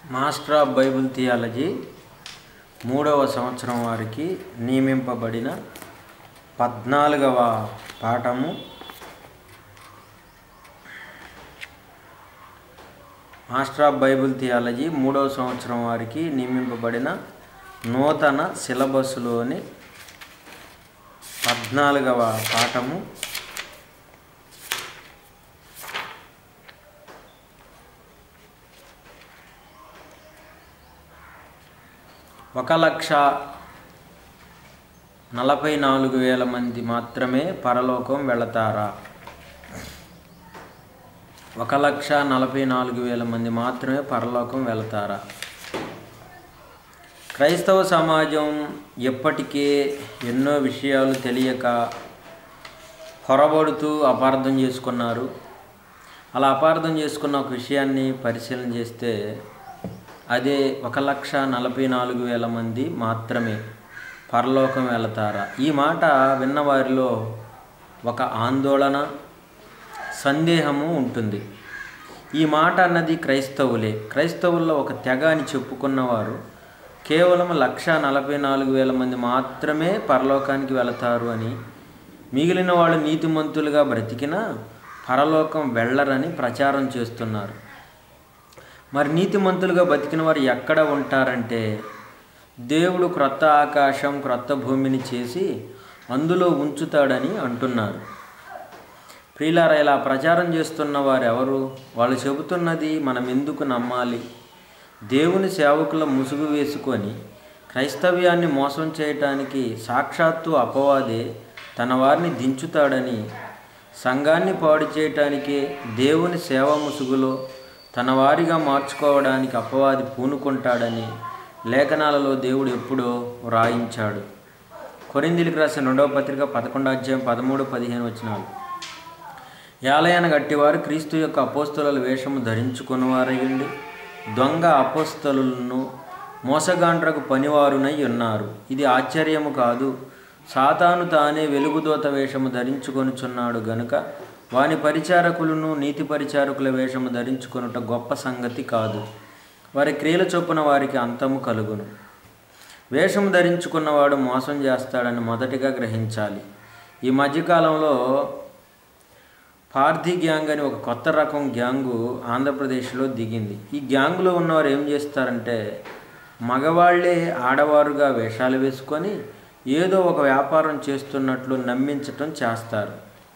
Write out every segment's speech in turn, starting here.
master of Bible theology మూడవ సంవత్సరం వారికి నియమింపబడిన పద్నాలుగవ పాఠము మాస్టర్ ఆఫ్ బైబిల్ థియాలజీ మూడవ సంవత్సరం వారికి నియమింపబడిన నూతన సిలబస్లోని పద్నాలుగవ పాఠము ఒక లక్ష నలభై నాలుగు వేల మంది మాత్రమే పరలోకం వెళతారా ఒక లక్ష నలభై నాలుగు వేల మంది మాత్రమే పరలోకం వెళతారా క్రైస్తవ సమాజం ఎప్పటికే ఎన్నో విషయాలు తెలియక పొరబడుతూ అపార్థం చేసుకున్నారు అలా అపార్థం చేసుకున్న ఒక విషయాన్ని పరిశీలన చేస్తే అదే ఒక లక్ష నలభై నాలుగు వేల మంది మాత్రమే పరలోకం వెళతారా ఈ మాట విన్నవారిలో ఒక ఆందోళన సందేహము ఉంటుంది ఈ మాట అన్నది క్రైస్తవులే క్రైస్తవుల్లో ఒక తెగ అని చెప్పుకున్నవారు కేవలం లక్ష నలభై నాలుగు వేల మంది మాత్రమే పరలోకానికి వెళతారు అని మిగిలిన వాళ్ళు నీతిమంతులుగా బ్రతికినా పరలోకం వెళ్ళరని ప్రచారం చేస్తున్నారు మరి నీతిమంతులుగా బతికిన వారు ఎక్కడ ఉంటారంటే దేవుడు క్రొత్త ఆకాశం క్రొత్త భూమిని చేసి అందులో ఉంచుతాడని అంటున్నారు ప్రియులార ఇలా ప్రచారం చేస్తున్న వారు ఎవరు వాళ్ళు చెబుతున్నది మనం ఎందుకు నమ్మాలి దేవుని సేవకుల ముసుగు వేసుకొని క్రైస్తవ్యాన్ని మోసం చేయటానికి సాక్షాత్తు అపవాదే తన వారిని దించుతాడని సంఘాన్ని పాడు చేయటానికే దేవుని సేవ ముసుగులో తన వారిగా మార్చుకోవడానికి అపవాది పూనుకుంటాడని లేఖనాలలో దేవుడు ఎప్పుడో వ్రాయించాడు కొరిందిలికి రాసిన రెండవ పత్రిక పదకొండో అధ్యాయం పదమూడు పదిహేను వచ్చినాలు యాలయాన గట్టివారు క్రీస్తు యొక్క అపోస్తుల వేషము ధరించుకున్నవారయ్యండి దొంగ అపోస్తలులను మోసగాండ్రకు పనివారునై ఉన్నారు ఇది ఆశ్చర్యము కాదు సాతాను తానే వెలుగుదోత వేషము ధరించుకొనుచున్నాడు గనుక వాని పరిచారకులను నీతి పరిచారకుల వేషము ధరించుకొనుట గొప్ప సంగతి కాదు వారి క్రియల చొప్పున వారికి అంతము కలుగును వేషం ధరించుకున్నవాడు మోసం చేస్తాడని మొదటిగా గ్రహించాలి ఈ మధ్యకాలంలో పార్థి గ్యాంగ్ అని ఒక కొత్త రకం గ్యాంగు ఆంధ్రప్రదేశ్లో దిగింది ఈ గ్యాంగులో ఉన్నవారు ఏం చేస్తారంటే మగవాళ్లే ఆడవారుగా వేషాలు వేసుకొని ఏదో ఒక వ్యాపారం చేస్తున్నట్లు నమ్మించటం చేస్తారు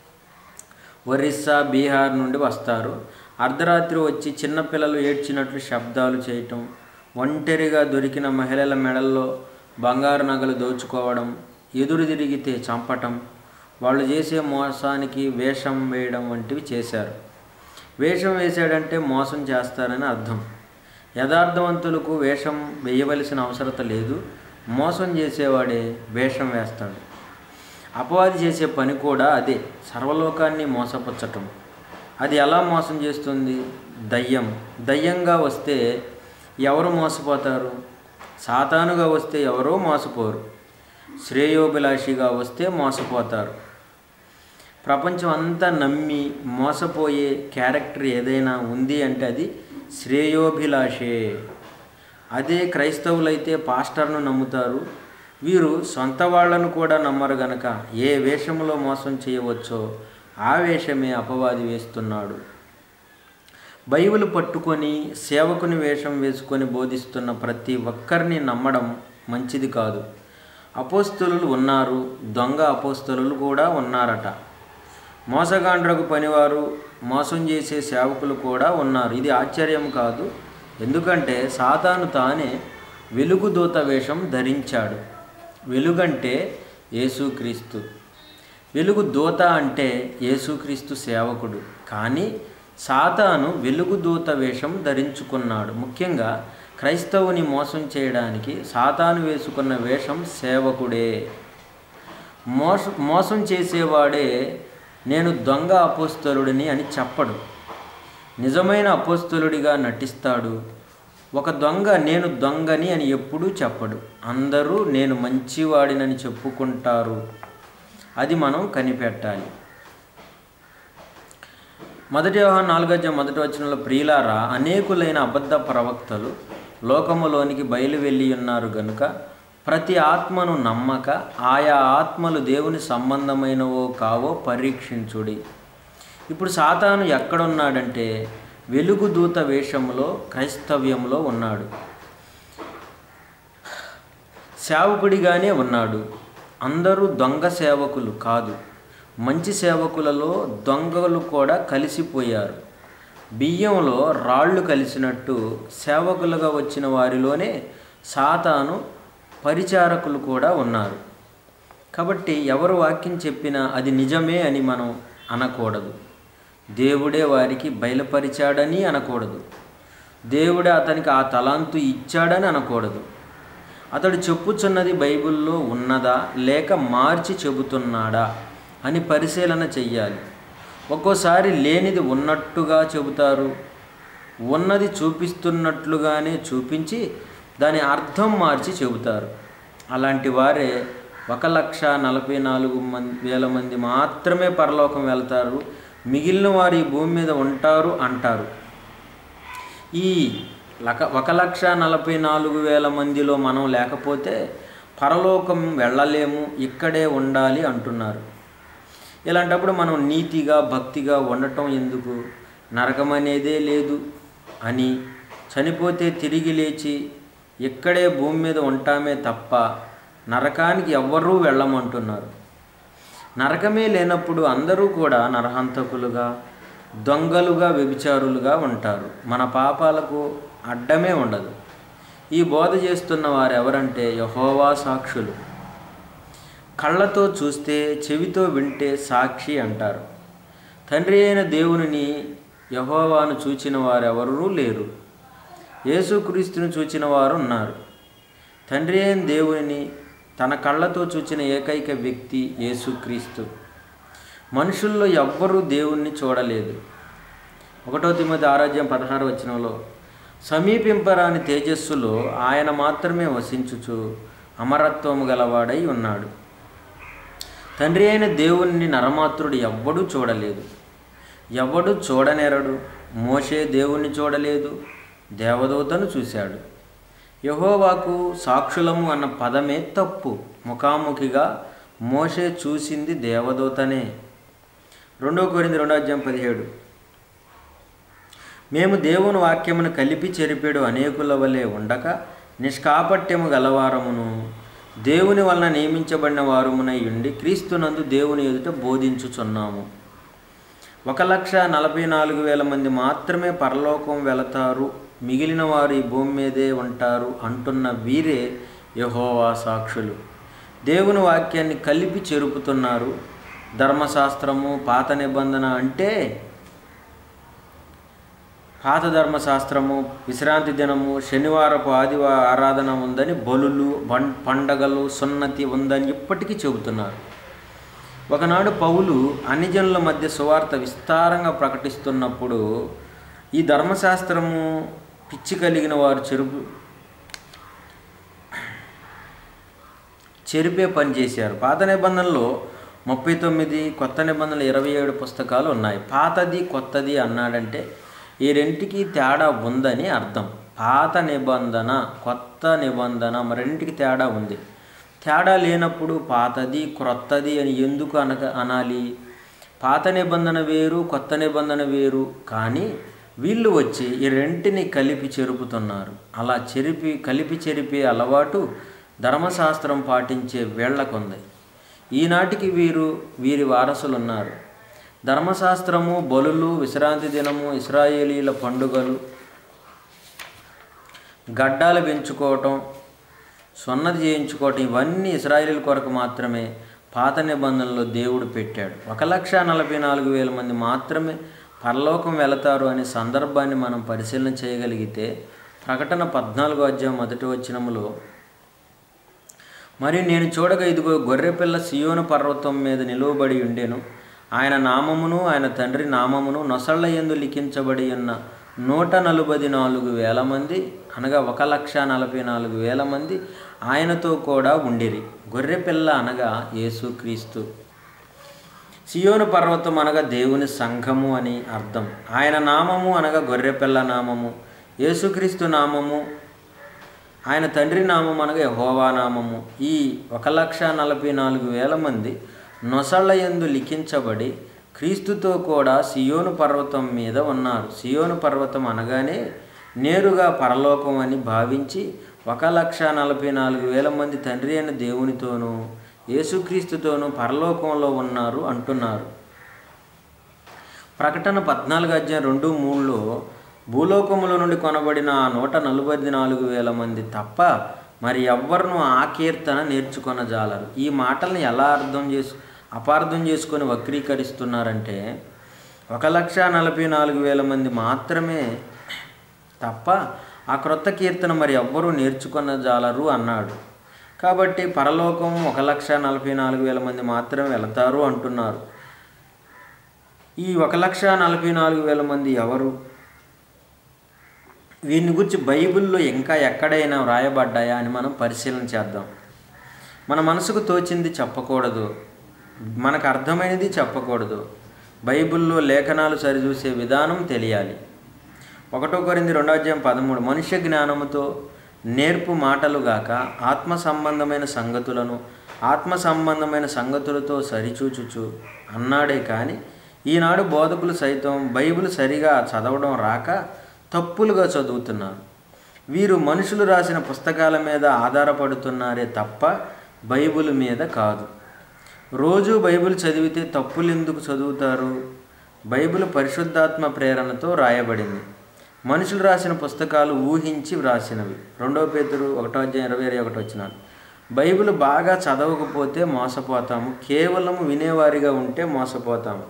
ఒరిస్సా బీహార్ నుండి వస్తారు అర్ధరాత్రి వచ్చి చిన్నపిల్లలు ఏడ్చినట్లు శబ్దాలు చేయటం ఒంటరిగా దొరికిన మహిళల మెడల్లో బంగారు నగలు దోచుకోవడం ఎదురు తిరిగితే చంపటం వాళ్ళు చేసే మోసానికి వేషం వేయడం వంటివి చేశారు వేషం వేసాడంటే మోసం చేస్తారని అర్థం యథార్థవంతులకు వేషం వేయవలసిన అవసరత లేదు మోసం చేసేవాడే వేషం వేస్తాడు అపవాది చేసే పని కూడా అదే సర్వలోకాన్ని మోసపుచ్చటం అది ఎలా మోసం చేస్తుంది దయ్యం దయ్యంగా వస్తే ఎవరు మోసపోతారు సాతానుగా వస్తే ఎవరో మోసపోరు శ్రేయోభిలాషిగా వస్తే మోసపోతారు ప్రపంచం అంతా నమ్మి మోసపోయే క్యారెక్టర్ ఏదైనా ఉంది అంటే అది శ్రేయోభిలాషే అదే క్రైస్తవులైతే పాస్టర్ను నమ్ముతారు వీరు సొంత వాళ్లను కూడా నమ్మరు గనక ఏ వేషంలో మోసం చేయవచ్చో ఆ వేషమే అపవాది వేస్తున్నాడు బైబిల్ పట్టుకొని సేవకుని వేషం వేసుకొని బోధిస్తున్న ప్రతి ఒక్కరిని నమ్మడం మంచిది కాదు అపోస్తులు ఉన్నారు దొంగ అపోస్తులు కూడా ఉన్నారట మోసగాండ్రకు పనివారు మోసం చేసే సేవకులు కూడా ఉన్నారు ఇది ఆశ్చర్యం కాదు ఎందుకంటే సాతాను తానే వెలుగుదూత వేషం ధరించాడు వెలుగంటే యేసుక్రీస్తు వెలుగు దూత అంటే యేసుక్రీస్తు సేవకుడు కానీ సాతాను వెలుగు దూత వేషం ధరించుకున్నాడు ముఖ్యంగా క్రైస్తవుని మోసం చేయడానికి సాతాను వేసుకున్న వేషం సేవకుడే మోస మోసం చేసేవాడే నేను దొంగ అపోస్తలుడిని అని చెప్పడు నిజమైన అపోస్తలుడిగా నటిస్తాడు ఒక దొంగ నేను దొంగని అని ఎప్పుడూ చెప్పడు అందరూ నేను మంచివాడినని చెప్పుకుంటారు అది మనం కనిపెట్టాలి మొదటి వ్యవహారం నాలుగో అధ్యాయం మొదటి వచనంలో ప్రియులారా అనేకులైన అబద్ధ ప్రవక్తలు లోకములోనికి బయలు వెళ్ళి ఉన్నారు గనుక ప్రతి ఆత్మను నమ్మక ఆయా ఆత్మలు దేవుని సంబంధమైనవో కావో పరీక్షించుడి ఇప్పుడు సాతాను ఎక్కడున్నాడంటే వెలుగు దూత వేషంలో క్రైస్తవ్యంలో ఉన్నాడు సేవకుడిగానే ఉన్నాడు అందరూ దొంగ సేవకులు కాదు మంచి సేవకులలో దొంగలు కూడా కలిసిపోయారు బియ్యంలో రాళ్ళు కలిసినట్టు సేవకులుగా వచ్చిన వారిలోనే సాతాను పరిచారకులు కూడా ఉన్నారు కాబట్టి ఎవరు వాక్యం చెప్పినా అది నిజమే అని మనం అనకూడదు దేవుడే వారికి బయలుపరిచాడని అనకూడదు దేవుడే అతనికి ఆ తలాంతు ఇచ్చాడని అనకూడదు అతడు చెప్పుచున్నది బైబిల్లో ఉన్నదా లేక మార్చి చెబుతున్నాడా అని పరిశీలన చెయ్యాలి ఒక్కోసారి లేనిది ఉన్నట్టుగా చెబుతారు ఉన్నది చూపిస్తున్నట్లుగానే చూపించి దాని అర్థం మార్చి చెబుతారు అలాంటి వారే ఒక లక్ష నలభై నాలుగు మంది వేల మంది మాత్రమే పరలోకం వెళ్తారు మిగిలిన వారు ఈ భూమి మీద ఉంటారు అంటారు ఈ లక ఒక లక్ష నలభై నాలుగు వేల మందిలో మనం లేకపోతే పరలోకం వెళ్ళలేము ఇక్కడే ఉండాలి అంటున్నారు ఇలాంటప్పుడు మనం నీతిగా భక్తిగా ఉండటం ఎందుకు నరకం అనేదే లేదు అని చనిపోతే తిరిగి లేచి ఇక్కడే భూమి మీద ఉంటామే తప్ప నరకానికి ఎవ్వరూ వెళ్ళమంటున్నారు నరకమే లేనప్పుడు అందరూ కూడా నరహంతకులుగా దొంగలుగా వ్యభిచారులుగా ఉంటారు మన పాపాలకు అడ్డమే ఉండదు ఈ బోధ చేస్తున్న వారు ఎవరంటే యహోవా సాక్షులు కళ్ళతో చూస్తే చెవితో వింటే సాక్షి అంటారు తండ్రి అయిన దేవునిని యహోవాను చూచిన వారెవరూ లేరు యేసుక్రీస్తుని చూచిన వారు ఉన్నారు తండ్రి అయిన దేవునిని తన కళ్ళతో చూచిన ఏకైక వ్యక్తి యేసుక్రీస్తు మనుషుల్లో ఎవ్వరూ దేవుణ్ణి చూడలేదు ఒకటో తిమ్మది ఆరాధ్యం పదహారు వచనంలో సమీపింపరాని తేజస్సులో ఆయన మాత్రమే వసించుచు అమరత్వము గలవాడై ఉన్నాడు తండ్రి అయిన దేవుణ్ణి నరమాత్రుడు ఎవ్వడూ చూడలేదు ఎవడు చూడనేరడు మోషే దేవుణ్ణి చూడలేదు దేవదూతను చూశాడు యహోవాకు సాక్షులము అన్న పదమే తప్పు ముఖాముఖిగా మోషే చూసింది దేవదూతనే రెండో కొరింది రెండో అధ్యాయం పదిహేడు మేము దేవుని వాక్యమును కలిపి చెరిపెడు అనేకుల వలె ఉండక నిష్కాపట్యము గలవారమును దేవుని వలన నియమించబడిన వారమునై ఉండి క్రీస్తునందు దేవుని ఎదుట బోధించుచున్నాము ఒక లక్ష నలభై నాలుగు వేల మంది మాత్రమే పరలోకం వెళతారు మిగిలిన వారు ఈ భూమి మీదే ఉంటారు అంటున్న వీరే యహోవా సాక్షులు దేవుని వాక్యాన్ని కలిపి చెరుపుతున్నారు ధర్మశాస్త్రము పాత నిబంధన అంటే పాత ధర్మశాస్త్రము విశ్రాంతి దినము శనివారపు ఆదివార ఆరాధన ఉందని బలులు బం పండగలు సున్నతి ఉందని ఇప్పటికీ చెబుతున్నారు ఒకనాడు పౌలు అన్యజనుల మధ్య సువార్త విస్తారంగా ప్రకటిస్తున్నప్పుడు ఈ ధర్మశాస్త్రము పిచ్చి కలిగిన వారు చెరుపు చెరిపే పని చేశారు పాత నిబంధనలో ముప్పై తొమ్మిది కొత్త నిబంధనలు ఇరవై ఏడు పుస్తకాలు ఉన్నాయి పాతది కొత్తది అన్నాడంటే ఈ రెంటికి తేడా ఉందని అర్థం పాత నిబంధన కొత్త నిబంధన మరింటికి తేడా ఉంది తేడా లేనప్పుడు పాతది క్రొత్తది అని ఎందుకు అనక అనాలి పాత నిబంధన వేరు కొత్త నిబంధన వేరు కానీ వీళ్ళు వచ్చి ఈ రెంటిని కలిపి చెరుపుతున్నారు అలా చెరిపి కలిపి చెరిపే అలవాటు ధర్మశాస్త్రం పాటించే వీళ్లకుంది ఈనాటికి వీరు వీరి వారసులు ఉన్నారు ధర్మశాస్త్రము బలులు విశ్రాంతి దినము ఇస్రాయేలీల పండుగలు గడ్డాలు పెంచుకోవటం సున్నతి చేయించుకోవటం ఇవన్నీ ఇస్రాయేలీల కొరకు మాత్రమే పాత నిబంధనలో దేవుడు పెట్టాడు ఒక లక్ష నలభై నాలుగు వేల మంది మాత్రమే పరలోకం వెళతారు అనే సందర్భాన్ని మనం పరిశీలన చేయగలిగితే ప్రకటన పద్నాలుగో అధ్యాయం మొదటి వచనములో మరి నేను చూడగా ఇదిగో గొర్రెపిల్ల సియోను పర్వతం మీద నిలువబడి ఉండెను ఆయన నామమును ఆయన తండ్రి నామమును నొసళ్ళ యందు లిఖించబడి ఉన్న నూట నలభై నాలుగు వేల మంది అనగా ఒక లక్ష నలభై నాలుగు వేల మంది ఆయనతో కూడా ఉండిరి గొర్రెపిల్ల అనగా యేసుక్రీస్తు సియోను పర్వతం అనగా దేవుని సంఘము అని అర్థం ఆయన నామము అనగా గొర్రెపిల్ల నామము యేసుక్రీస్తు నామము ఆయన తండ్రి నామం అనగా యహోవా నామము ఈ ఒక లక్ష నలభై నాలుగు వేల మంది నొసళ్ళ యందు లిఖించబడి క్రీస్తుతో కూడా సియోను పర్వతం మీద ఉన్నారు సియోను పర్వతం అనగానే నేరుగా పరలోకం అని భావించి ఒక లక్ష నలభై నాలుగు వేల మంది తండ్రి అయిన దేవునితోనూ యేసుక్రీస్తుతోనూ పరలోకంలో ఉన్నారు అంటున్నారు ప్రకటన పద్నాలుగు అధ్యాయం రెండు మూడులో భూలోకముల నుండి కొనబడిన ఆ నూట నలభై నాలుగు వేల మంది తప్ప మరి ఎవ్వరును ఆ కీర్తన నేర్చుకొనజాలరు ఈ మాటల్ని ఎలా అర్థం చేసు అపార్థం చేసుకొని వక్రీకరిస్తున్నారంటే ఒక లక్ష నలభై నాలుగు వేల మంది మాత్రమే తప్ప ఆ క్రొత్త కీర్తన మరి ఎవ్వరూ నేర్చుకొనజాలరు అన్నాడు కాబట్టి పరలోకం ఒక లక్ష నలభై నాలుగు వేల మంది మాత్రమే వెళతారు అంటున్నారు ఈ ఒక లక్ష నలభై నాలుగు వేల మంది ఎవరు వీరిని గురించి బైబిల్లో ఇంకా ఎక్కడైనా వ్రాయబడ్డాయా అని మనం పరిశీలన చేద్దాం మన మనసుకు తోచింది చెప్పకూడదు మనకు అర్థమైనది చెప్పకూడదు బైబిల్లో లేఖనాలు సరిచూసే విధానం తెలియాలి ఒకటో కొరింది రెండో అధ్యాయం పదమూడు మనుష్య జ్ఞానముతో నేర్పు మాటలు గాక ఆత్మ సంబంధమైన సంగతులను ఆత్మ సంబంధమైన సంగతులతో సరిచూచుచు అన్నాడే కానీ ఈనాడు బోధకులు సైతం బైబిల్ సరిగా చదవడం రాక తప్పులుగా చదువుతున్నారు వీరు మనుషులు రాసిన పుస్తకాల మీద ఆధారపడుతున్నారే తప్ప బైబిల్ మీద కాదు రోజు బైబిల్ చదివితే తప్పులు ఎందుకు చదువుతారు బైబిల్ పరిశుద్ధాత్మ ప్రేరణతో రాయబడింది మనుషులు రాసిన పుస్తకాలు ఊహించి వ్రాసినవి రెండో పేతురు ఒకటో అధ్యాయం ఇరవై ఇరవై ఒకటి వచ్చినాడు బైబిల్ బాగా చదవకపోతే మోసపోతాము కేవలం వినేవారిగా ఉంటే మోసపోతాము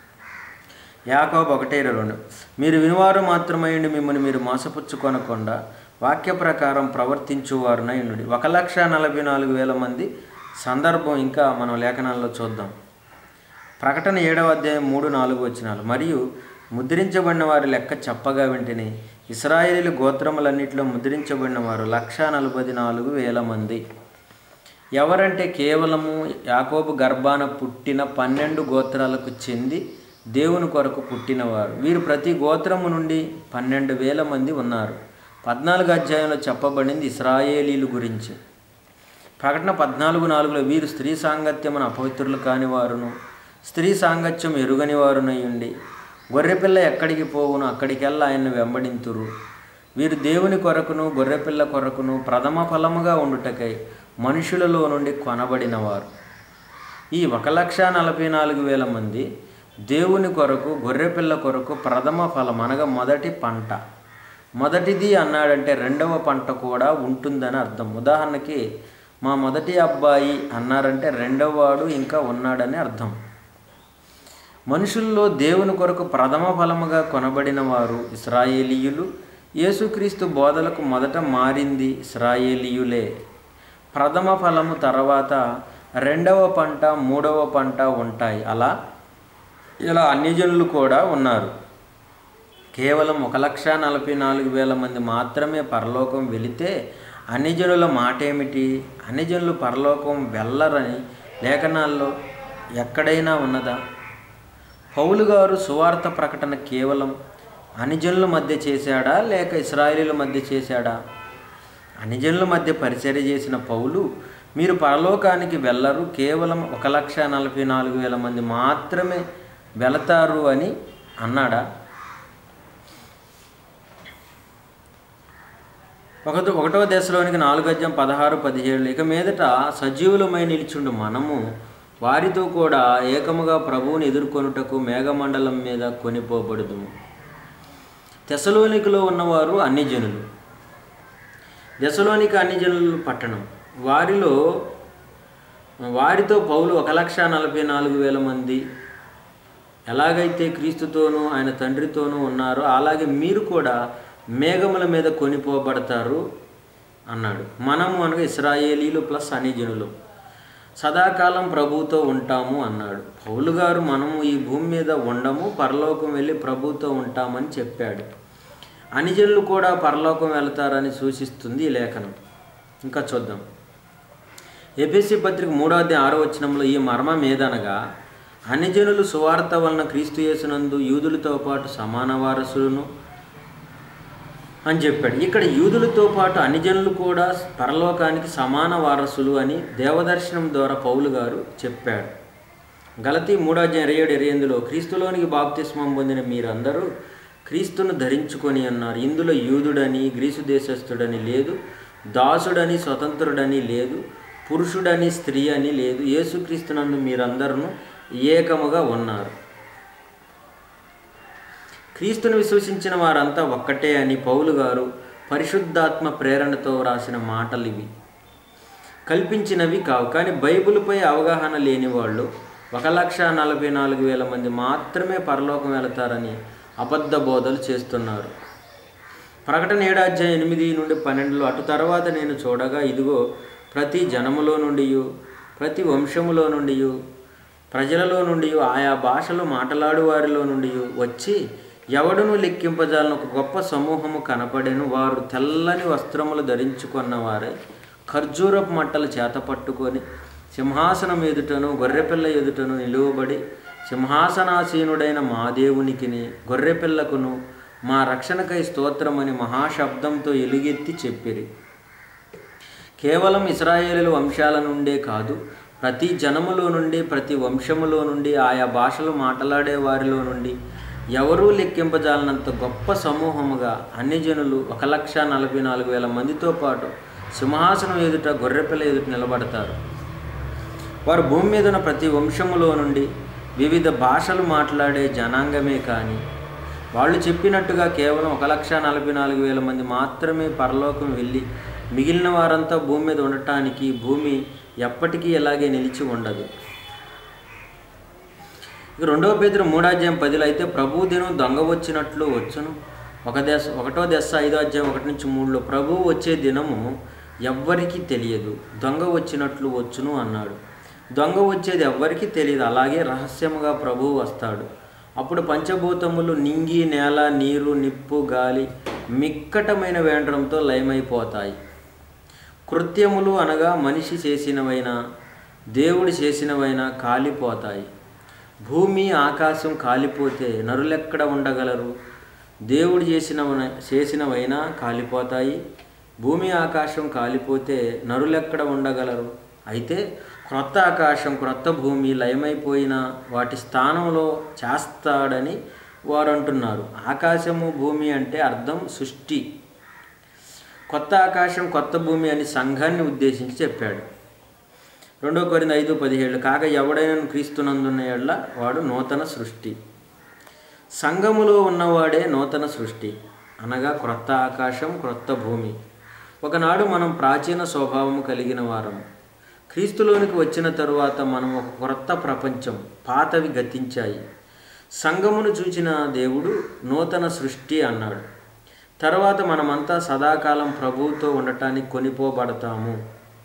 యాకోబు ఒకటే ఇరవై రెండు మీరు వినివారు మాత్రమైండి మిమ్మల్ని మీరు మోసపుచ్చుకొనకుండా వాక్య ప్రకారం ప్రవర్తించువారునై ఉండి ఒక లక్ష నలభై నాలుగు వేల మంది సందర్భం ఇంకా మనం లేఖనాల్లో చూద్దాం ప్రకటన ఏడవ అధ్యాయం మూడు నాలుగు వచ్చినాలు మరియు ముద్రించబడిన వారి లెక్క చెప్పగా వెంటనే ఇస్రాయేలీల గోత్రములన్నింటిలో ముద్రించబడిన వారు లక్ష నలభై నాలుగు వేల మంది ఎవరంటే కేవలము యాకోబు గర్భాన పుట్టిన పన్నెండు గోత్రాలకు చెంది దేవుని కొరకు పుట్టినవారు వీరు ప్రతి గోత్రము నుండి పన్నెండు వేల మంది ఉన్నారు పద్నాలుగు అధ్యాయంలో చెప్పబడింది ఇస్రాయేలీలు గురించి ప్రకటన పద్నాలుగు నాలుగులో వీరు స్త్రీ సాంగత్యమును అపవిత్రులు కాని వారును స్త్రీ సాంగత్యం ఎరుగని వారునై ఉండి గొర్రెపిల్ల ఎక్కడికి పోవును అక్కడికెల్లా ఆయన్ను వెంబడింతురు వీరు దేవుని కొరకును గొర్రెపిల్ల కొరకును ప్రథమ ఫలముగా ఉండుటకై మనుషులలో నుండి కొనబడినవారు ఈ ఒక లక్ష నలభై నాలుగు వేల మంది దేవుని కొరకు గొర్రెపిల్ల కొరకు ప్రథమ ఫలం అనగా మొదటి పంట మొదటిది అన్నాడంటే రెండవ పంట కూడా ఉంటుందని అర్థం ఉదాహరణకి మా మొదటి అబ్బాయి అన్నారంటే రెండవ వాడు ఇంకా ఉన్నాడని అర్థం మనుషుల్లో దేవుని కొరకు ప్రథమ ఫలముగా కొనబడిన వారు ఇస్రాయేలీయులు యేసుక్రీస్తు బోధలకు మొదట మారింది ఇస్రాయేలీయులే ప్రథమ ఫలము తర్వాత రెండవ పంట మూడవ పంట ఉంటాయి అలా ఇలా అన్యజనులు కూడా ఉన్నారు కేవలం ఒక లక్ష నలభై నాలుగు వేల మంది మాత్రమే పరలోకం వెళితే అన్యజనుల మాట ఏమిటి అన్యజనులు పరలోకం వెళ్ళరని లేఖనాల్లో ఎక్కడైనా ఉన్నదా పౌలు గారు సువార్త ప్రకటన కేవలం అనిజనుల మధ్య చేశాడా లేక ఇస్రాయేలీల మధ్య చేశాడా అనిజనుల మధ్య పరిచర్య చేసిన పౌలు మీరు పరలోకానికి వెళ్ళరు కేవలం ఒక లక్ష నలభై నాలుగు వేల మంది మాత్రమే వెళతారు అని అన్నాడా ఒక ఒకటో దశలోనికి నాలుగు అధ్యాయం పదహారు పదిహేడు ఇక మీదట సజీవులమై నిలిచుండు మనము వారితో కూడా ఏకముగా ప్రభువుని ఎదుర్కొనుటకు మేఘమండలం మీద కొనిపోబడదు తెసలోనికలో ఉన్నవారు అన్ని జనులు దశలోనిక అన్ని జనులు పట్టణం వారిలో వారితో పౌలు ఒక లక్ష నలభై నాలుగు వేల మంది ఎలాగైతే క్రీస్తుతోనూ ఆయన తండ్రితోనూ ఉన్నారో అలాగే మీరు కూడా మేఘముల మీద కొనిపోబడతారు అన్నాడు మనము అనగా ఇస్రాయేలీలు ప్లస్ అనిజనులు సదాకాలం ప్రభువుతో ఉంటాము అన్నాడు పౌలు గారు మనము ఈ భూమి మీద ఉండము పరలోకం వెళ్ళి ప్రభువుతో ఉంటామని చెప్పాడు అనిజనులు కూడా పరలోకం వెళ్తారని సూచిస్తుంది ఈ లేఖనం ఇంకా చూద్దాం ఎపిసి పత్రిక మూడో అధ్యాయం ఆరో వచనంలో ఈ మర్మం ఏదనగా అన్యజనులు సువార్త వలన క్రీస్తు యేసునందు యూదులతో పాటు సమాన వారసులను అని చెప్పాడు ఇక్కడ యూదులతో పాటు అన్ని జనులు కూడా పరలోకానికి సమాన వారసులు అని దేవదర్శనం ద్వారా పౌలు గారు చెప్పాడు గలతీ మూడాధ్యాయం ఇరవై ఏడు ఇరవై ఎనిమిదిలో క్రీస్తులోనికి బాప్తిస్మం పొందిన మీరందరూ క్రీస్తును ధరించుకొని అన్నారు ఇందులో యూదుడని గ్రీసు దేశస్థుడని లేదు దాసుడని స్వతంత్రుడని లేదు పురుషుడని స్త్రీ అని లేదు యేసుక్రీస్తునందు మీరందరూ ఏకముగా ఉన్నారు క్రీస్తును విశ్వసించిన వారంతా ఒక్కటే అని పౌలు గారు పరిశుద్ధాత్మ ప్రేరణతో రాసిన మాటలు ఇవి కల్పించినవి కావు కానీ బైబిల్పై అవగాహన లేని వాళ్ళు ఒక లక్ష నలభై నాలుగు వేల మంది మాత్రమే పరలోకం వెళతారని అబద్ధ బోధలు చేస్తున్నారు ప్రకటన ఏడాధ్యాయం ఎనిమిది నుండి పన్నెండులో అటు తర్వాత నేను చూడగా ఇదిగో ప్రతి జనములో నుండి ప్రతి వంశములో నుండి ప్రజలలో నుండి ఆయా భాషలు మాట్లాడు వారిలో నుండి వచ్చి ఎవడును లెక్కింపజాలని ఒక గొప్ప సమూహము కనపడెను వారు తెల్లని వస్త్రములు ధరించుకున్న వారే ఖర్జూరపు మట్టలు చేత పట్టుకొని సింహాసనం ఎదుటను గొర్రెపిల్ల ఎదుటను నిలువబడి సింహాసనాసీనుడైన మా దేవునికిని గొర్రెపిల్లకును మా రక్షణకై స్తోత్రమని మహాశబ్దంతో ఎలుగెత్తి చెప్పిరి కేవలం ఇస్రాయేలు వంశాల నుండే కాదు ప్రతి జనములో నుండి ప్రతి వంశములో నుండి ఆయా భాషలు మాట్లాడే వారిలో నుండి ఎవరూ లెక్కింపజాలనంత గొప్ప సమూహముగా అన్ని జనులు ఒక లక్ష నలభై నాలుగు వేల మందితో పాటు సింహాసనం ఎదుట గొర్రెపిల్ల ఎదుట నిలబడతారు వారు భూమి మీద ఉన్న ప్రతి వంశములో నుండి వివిధ భాషలు మాట్లాడే జనాంగమే కానీ వాళ్ళు చెప్పినట్టుగా కేవలం ఒక లక్ష నలభై నాలుగు వేల మంది మాత్రమే పరలోకం వెళ్ళి మిగిలిన వారంతా భూమి మీద ఉండటానికి భూమి ఎప్పటికీ ఇలాగే నిలిచి ఉండదు ఇక రెండవ పేదరు మూడాధ్యాయం పదిలో అయితే ప్రభు దినం దొంగ వచ్చినట్లు వచ్చును ఒక దశ ఒకటో దశ ఐదో అధ్యాయం ఒకటి నుంచి మూడులో ప్రభువు వచ్చే దినము ఎవ్వరికీ తెలియదు దొంగ వచ్చినట్లు వచ్చును అన్నాడు దొంగ వచ్చేది ఎవ్వరికీ తెలియదు అలాగే రహస్యముగా ప్రభువు వస్తాడు అప్పుడు పంచభూతములు నింగి నేల నీరు నిప్పు గాలి మిక్కటమైన వేండ్రంతో లయమైపోతాయి కృత్యములు అనగా మనిషి చేసినవైనా దేవుడు చేసినవైనా కాలిపోతాయి భూమి ఆకాశం కాలిపోతే నరులెక్కడ ఉండగలరు దేవుడు చేసిన చేసినవైనా కాలిపోతాయి భూమి ఆకాశం కాలిపోతే నరులెక్కడ ఉండగలరు అయితే క్రొత్త ఆకాశం క్రొత్త భూమి లయమైపోయిన వాటి స్థానంలో చేస్తాడని వారు అంటున్నారు ఆకాశము భూమి అంటే అర్థం సృష్టి కొత్త ఆకాశం కొత్త భూమి అని సంఘాన్ని ఉద్దేశించి చెప్పాడు రెండో కొరింది ఐదు పదిహేడు కాక ఎవడైనా క్రీస్తునందున్న ఎడ్ల వాడు నూతన సృష్టి సంఘములో ఉన్నవాడే నూతన సృష్టి అనగా క్రొత్త ఆకాశం క్రొత్త భూమి ఒకనాడు మనం ప్రాచీన స్వభావము కలిగిన వారం క్రీస్తులోనికి వచ్చిన తరువాత మనం ఒక క్రొత్త ప్రపంచం పాతవి గతించాయి సంఘమును చూచిన దేవుడు నూతన సృష్టి అన్నాడు తర్వాత మనమంతా సదాకాలం ప్రభువుతో ఉండటానికి కొనిపోబడతాము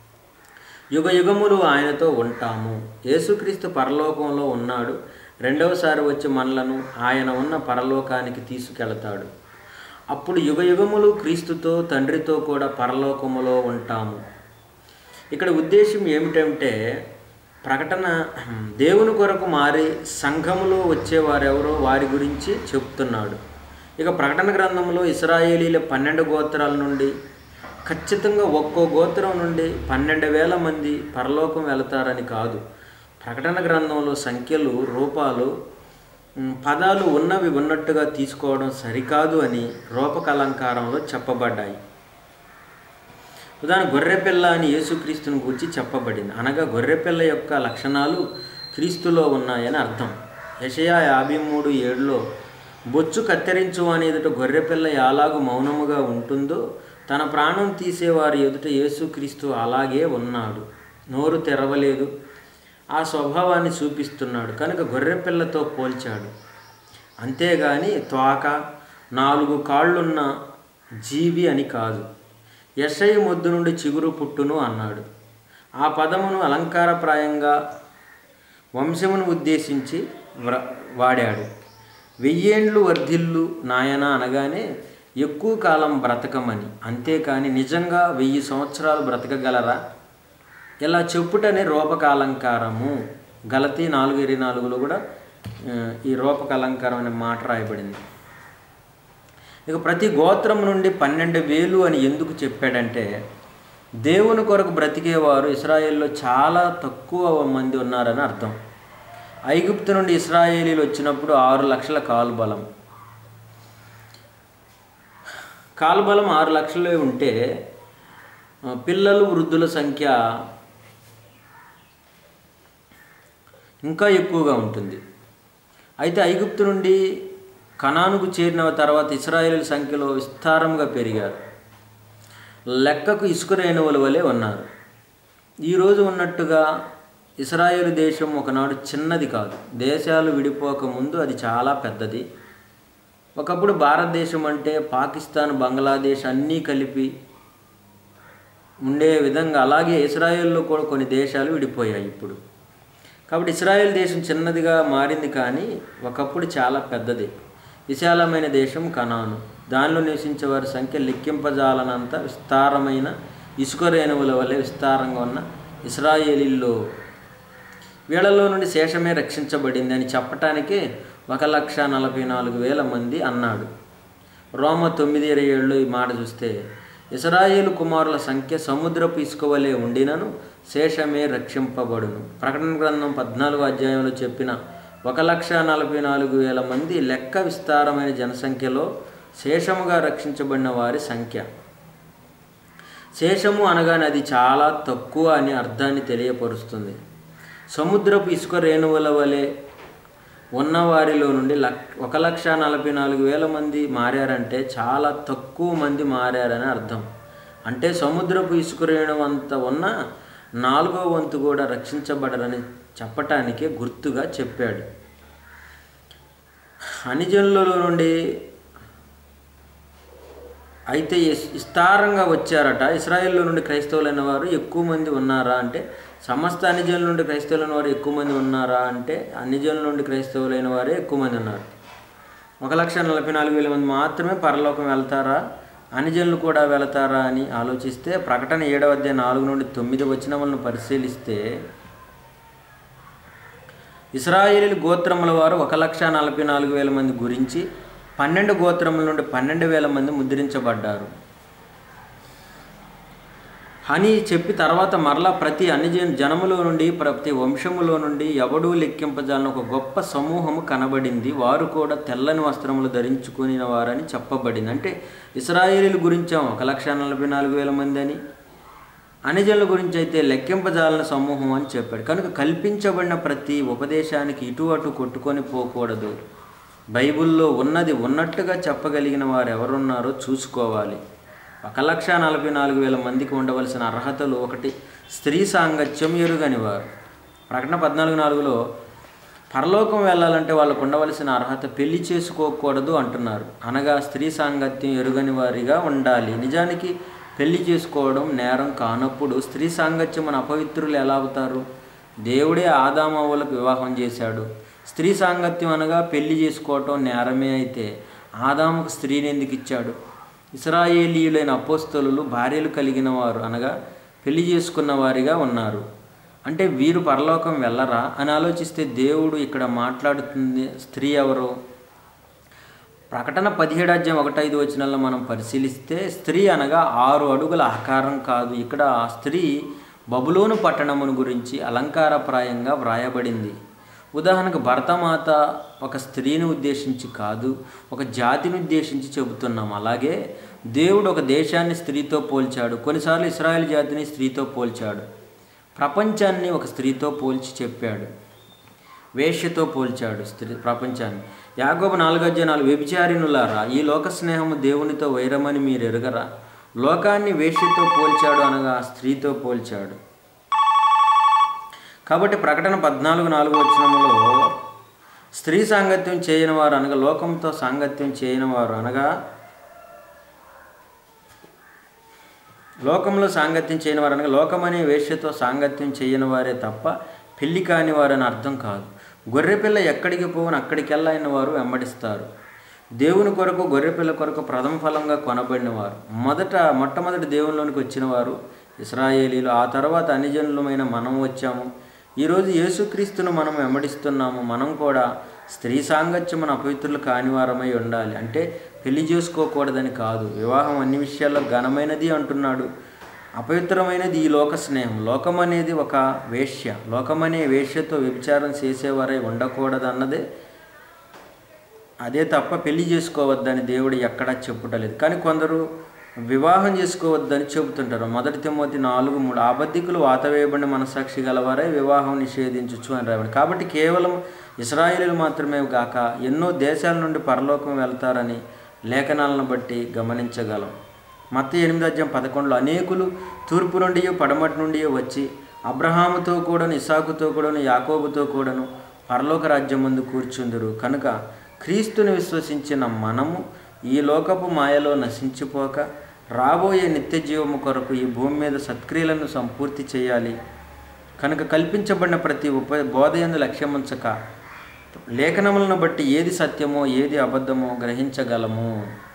యుగ యుగములు ఆయనతో ఉంటాము యేసుక్రీస్తు పరలోకంలో ఉన్నాడు రెండవసారి వచ్చి మనలను ఆయన ఉన్న పరలోకానికి తీసుకెళతాడు అప్పుడు యుగ యుగములు క్రీస్తుతో తండ్రితో కూడా పరలోకములో ఉంటాము ఇక్కడ ఉద్దేశం ఏమిటంటే ప్రకటన దేవుని కొరకు మారి సంఘములో వచ్చేవారెవరో వారి గురించి చెప్తున్నాడు ఇక ప్రకటన గ్రంథంలో ఇస్రాయేలీల పన్నెండు గోత్రాల నుండి ఖచ్చితంగా ఒక్కో గోత్రం నుండి పన్నెండు వేల మంది పరలోకం వెళతారని కాదు ప్రకటన గ్రంథంలో సంఖ్యలు రూపాలు ఉమ్, పదాలు ఉన్నవి ఉన్నట్టుగా తీసుకోవడం సరికాదు అని రూపకలంకారంలో చెప్పబడ్డాయి ఉదాహరణ గొర్రెపిల్ల అని యేసుక్రీస్తుని గురించి చెప్పబడింది అనగా గొర్రెపిల్ల యొక్క లక్షణాలు క్రీస్తులో ఉన్నాయని అర్థం యషయా యాభై మూడు ఏడులో బొచ్చు కత్తిరించు అని ఎదుట గొర్రెపిల్ల ఎలాగు మౌనముగా ఉంటుందో తన ప్రాణం తీసేవారి ఎదుట యేసుక్రీస్తు అలాగే ఉన్నాడు నోరు తెరవలేదు ఆ స్వభావాన్ని చూపిస్తున్నాడు కనుక గొర్రెపిల్లతో పోల్చాడు అంతేగాని తోక నాలుగు కాళ్ళున్న జీవి అని కాదు యశయ మొద్దు నుండి చిగురు పుట్టును అన్నాడు ఆ పదమును అలంకారప్రాయంగా వంశమును ఉద్దేశించి వ్ర- వాడాడు వెయ్యేండ్లు వర్ధిల్లు నాయన అనగానే ఎక్కువ కాలం బ్రతకమని అంతేకాని నిజంగా వెయ్యి సంవత్సరాలు బ్రతకగలరా ఇలా చెప్పుటనే రూపకాలంకారము గలతీ నాలుగు ఇరవై నాలుగులో కూడా ఆ, ఈ రూపకాలంకారం అనే మాట రాయబడింది ఇక ప్రతి గోత్రం నుండి పన్నెండు వేలు అని ఎందుకు చెప్పాడంటే దేవుని కొరకు బ్రతికేవారు ఇస్రాయేల్లో చాలా తక్కువ మంది ఉన్నారని అర్థం ఐగుప్తు నుండి ఇస్రాయేలీలు వచ్చినప్పుడు ఆరు లక్షల కాలుబలం కాలుబలం ఆరు లక్షలే ఉంటే ఆ, పిల్లలు వృద్ధుల సంఖ్య ఇంకా ఎక్కువగా ఉంటుంది అయితే ఐగుప్తు నుండి కనానుకు చేరిన తర్వాత ఇస్రాయేల్ సంఖ్యలో విస్తారంగా పెరిగారు లెక్కకు ఇసుక రేణువుల వలె ఉన్నారు ఈరోజు ఉన్నట్టుగా ఇస్రాయేల్ దేశం ఒకనాడు చిన్నది కాదు దేశాలు విడిపోక ముందు అది చాలా పెద్దది ఒకప్పుడు భారతదేశం అంటే పాకిస్తాన్ బంగ్లాదేశ్ అన్నీ కలిపి ఉండే విధంగా అలాగే ఇస్రాయేల్లో కూడా కొన్ని దేశాలు విడిపోయాయి ఇప్పుడు కాబట్టి ఇస్రాయేల్ దేశం చిన్నదిగా మారింది కానీ ఒకప్పుడు చాలా పెద్దది విశాలమైన దేశం కనాను దానిలో నివసించే వారి సంఖ్య లెక్కింపజాలనంత విస్తారమైన ఇసుక రేణువుల వలె విస్తారంగా ఉన్న ఇస్రాయేలీల్లో వీళ్ళలో నుండి శేషమే రక్షించబడింది అని చెప్పటానికే ఒక లక్ష నలభై నాలుగు వేల మంది అన్నాడు రోమ తొమ్మిది ఇరవై ఏళ్ళు ఈ మాట చూస్తే ఇస్రాయేలు కుమారుల సంఖ్య సముద్రపు ఇసుక వలె ఉండినను శేషమే రక్షింపబడును ప్రకటన గ్రంథం పద్నాలుగు అధ్యాయంలో చెప్పిన ఒక లక్ష నలభై నాలుగు వేల మంది లెక్క విస్తారమైన జనసంఖ్యలో శేషముగా రక్షించబడిన వారి సంఖ్య శేషము అనగానే అది చాలా తక్కువ అని అర్థాన్ని తెలియపరుస్తుంది సముద్రపు ఇసుక రేణువుల వలె ఉన్న వారిలో నుండి లక్ ఒక లక్ష నలభై నాలుగు వేల మంది మారారంటే చాలా తక్కువ మంది మారారని అర్థం అంటే సముద్రపు ఇసుక రేణువు అంత ఉన్న నాలుగో వంతు కూడా రక్షించబడరని చెప్పటానికే గుర్తుగా చెప్పాడు అనిజనులలో నుండి అయితే ఇస్- విస్తారంగా వచ్చారట ఇస్రాయేల్లో నుండి క్రైస్తవులైన వారు ఎక్కువ మంది ఉన్నారా అంటే సమస్త అన్ని జనుల నుండి క్రైస్తవులైన వారు ఎక్కువ మంది ఉన్నారా అంటే అన్ని జనుల నుండి క్రైస్తవులైన వారే ఎక్కువ మంది ఉన్నారు ఒక లక్ష నలభై నాలుగు వేల మంది మాత్రమే పరలోకం వెళ్తారా అన్ని జనులు కూడా వెళతారా అని ఆలోచిస్తే ప్రకటన ఏడవ అధ్యాయం నాలుగు నుండి తొమ్మిది వచనములను పరిశీలిస్తే ఇస్రాయేలీల గోత్రముల వారు ఒక లక్ష నలభై నాలుగు వేల మంది గురించి పన్నెండు గోత్రముల నుండి పన్నెండు వేల మంది ముద్రించబడ్డారు అని చెప్పి తర్వాత మరలా ప్రతి అన్ని జన జనములో నుండి ప్రతి వంశములో నుండి ఎవడూ లెక్కింపజాలని ఒక గొప్ప సమూహము కనబడింది వారు కూడా తెల్లని వస్త్రములు ధరించుకుని వారని చెప్పబడింది అంటే ఇస్రాయేలీల గురించాం ఒక లక్ష నలభై నాలుగు వేల మంది అని అనిజనుల గురించి అయితే లెక్కింపజాలని సమూహం అని చెప్పాడు కనుక కల్పించబడిన ప్రతి ఉపదేశానికి ఇటు అటు కొట్టుకొని పోకూడదు బైబిల్లో ఉన్నది ఉన్నట్టుగా చెప్పగలిగిన వారు ఎవరున్నారో చూసుకోవాలి ఒక లక్ష నలభై నాలుగు వేల మందికి ఉండవలసిన అర్హతలు ఒకటి స్త్రీ సాంగత్యం ఎరుగని వారు ప్రకటన పద్నాలుగు నాలుగులో పరలోకం వెళ్ళాలంటే వాళ్ళకు ఉండవలసిన అర్హత పెళ్లి చేసుకోకూడదు అంటున్నారు అనగా స్త్రీ సాంగత్యం ఎరుగని వారిగా ఉండాలి నిజానికి పెళ్లి చేసుకోవడం నేరం కానప్పుడు స్త్రీ సాంగత్యం మన అపవిత్రులు ఎలా అవుతారు దేవుడే ఆదామవ్వలకు వివాహం చేశాడు స్త్రీ సాంగత్యం అనగా పెళ్లి చేసుకోవటం నేరమే అయితే ఆదాముకు స్త్రీని ఎందుకు ఇచ్చాడు ఇస్రాయేలీయులైన అపోస్తలు భార్యలు కలిగిన వారు అనగా పెళ్లి చేసుకున్న వారిగా ఉన్నారు అంటే వీరు పరలోకం వెళ్ళరా అని ఆలోచిస్తే దేవుడు ఇక్కడ మాట్లాడుతుంది స్త్రీ ఎవరు ప్రకటన పదిహేడు అధ్యాయం ఒకటి ఐదు వచనాల్లో మనం పరిశీలిస్తే స్త్రీ అనగా ఆరు అడుగుల ఆకారం కాదు ఇక్కడ ఆ స్త్రీ బబులోను పట్టణమును గురించి అలంకారప్రాయంగా వ్రాయబడింది ఉదాహరణకు భరతమాత ఒక స్త్రీని ఉద్దేశించి కాదు ఒక జాతిని ఉద్దేశించి చెబుతున్నాం అలాగే దేవుడు ఒక దేశాన్ని స్త్రీతో పోల్చాడు కొన్నిసార్లు ఇస్రాయేల్ జాతిని స్త్రీతో పోల్చాడు ప్రపంచాన్ని ఒక స్త్రీతో పోల్చి చెప్పాడు వేష్యతో పోల్చాడు స్త్రీ ప్రపంచాన్ని యాగోబు నాలుగో అధ్యాయాలు వ్యభిచారినులారా ఈ లోక స్నేహము దేవునితో వైరమని మీరు ఎరగరా లోకాన్ని వేష్యతో పోల్చాడు అనగా స్త్రీతో పోల్చాడు కాబట్టి ప్రకటన పద్నాలుగు నాలుగు వచనములో స్త్రీ సాంగత్యం చేయని వారు అనగా లోకంతో సాంగత్యం చేయని వారు అనగా లోకంలో సాంగత్యం చేయని వారు అనగా లోకమనే వేష్యతో సాంగత్యం చేయని వారే తప్ప పెళ్లి కాని వారని అర్థం కాదు గొర్రెపిల్ల ఎక్కడికి పోవును అక్కడికెళ్ళైన వారు వెంబడిస్తారు దేవుని కొరకు గొర్రెపిల్ల కొరకు ప్రథమ ఫలంగా కొనబడిన వారు మొదట మొట్టమొదటి దేవునిలోనికి వచ్చిన వారు ఇస్రాయేలీలు ఆ తర్వాత అన్యజనులమైన మనం వచ్చాము ఈరోజు యేసుక్రీస్తును మనం వెంబడిస్తున్నాము మనం కూడా స్త్రీ సాంగత్యమును అపవిత్రులు కానివారమై ఉండాలి అంటే పెళ్లి చేసుకోకూడదని కాదు వివాహం అన్ని విషయాల్లో ఘనమైనది అంటున్నాడు అపవిత్రమైనది ఈ లోక స్నేహం లోకం అనేది ఒక వేశ్య లోకమనే వేశ్యతో వ్యభిచారం చేసేవారై ఉండకూడదన్నదే అదే తప్ప పెళ్లి చేసుకోవద్దని దేవుడు ఎక్కడా చెప్పుటలేదు కానీ కొందరు వివాహం చేసుకోవద్దని చెబుతుంటారు మొదటి తిమ్మతి నాలుగు మూడు ఆబద్ధికులు వాతవేయబడిన మనసాక్షి గలవారై వివాహం నిషేధించచ్చు అని రావండి కాబట్టి కేవలం ఇస్రాయేలీలు మాత్రమే గాక ఎన్నో దేశాల నుండి పరలోకం వెళ్తారని లేఖనాలను బట్టి గమనించగలం మత్త ఎనిమిది అధ్యాయం పదకొండులో అనేకులు తూర్పు నుండి పడమటి నుండి వచ్చి అబ్రహాముతో కూడాను ఇసాకుతో కూడాను యాకోబుతో కూడాను పరలోక రాజ్యం ముందు కూర్చుందురు కనుక క్రీస్తుని విశ్వసించిన మనము ఈ లోకపు మాయలో నశించిపోక రాబోయే నిత్య జీవము కొరకు ఈ భూమి మీద సత్క్రియలను సంపూర్తి చేయాలి కనుక కల్పించబడిన ప్రతి ఉప బోధయందు లక్ష్యముంచక లేఖనములను బట్టి ఏది సత్యమో ఏది అబద్ధమో గ్రహించగలము